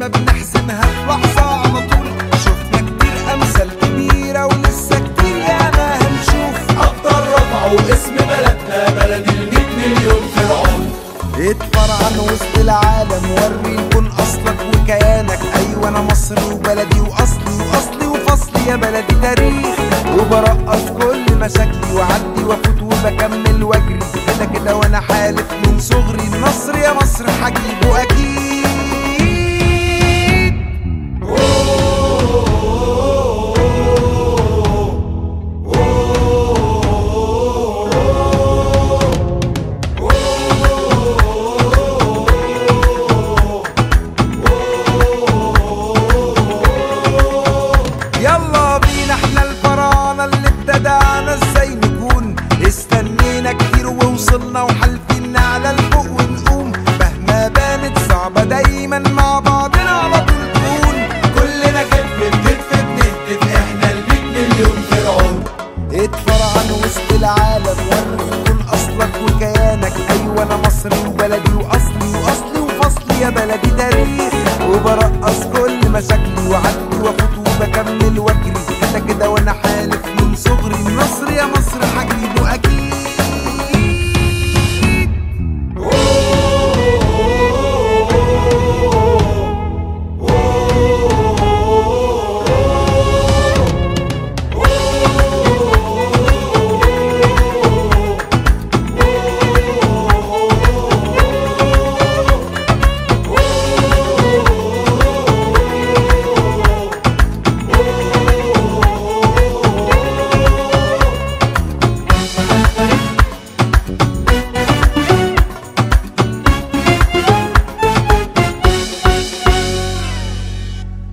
بنحسمها في لحظة على طول شفنا كتير أمثال كبيرة ولسه كتير ياما هنشوف أكتر رفعوا اسم بلدنا بلد الميت مليون فرعون اتفرعن وسط العالم وري الكون اصلك وكيانك ايوه انا مصري وبلدي واصلي واصلي وفصلي يا بلدي تاريخ وبرقص كل مشاكلي وعدي وافوت وبكمل واجري كده كده وانا حالف من صغري النصر يا مصر هجيبه اكيد يلا بينا احنا الفراعنة اللي ابتدعنا ازاي نكون استنينا كتير ووصلنا وحالفين على الفوق ونقوم مهما بانت صعبة دايما مع بعضنا على طول تكون كلنا كتف بكتف بنهتف احنا الميت مليون فرعون اتفرعن وسط العالم وري الكون اصلك وكيانك ايوه انا مصري وبلدي واصلي واصلي وفصلي يا بلدي تاريخ وبرقص كل مشاكلي وعدي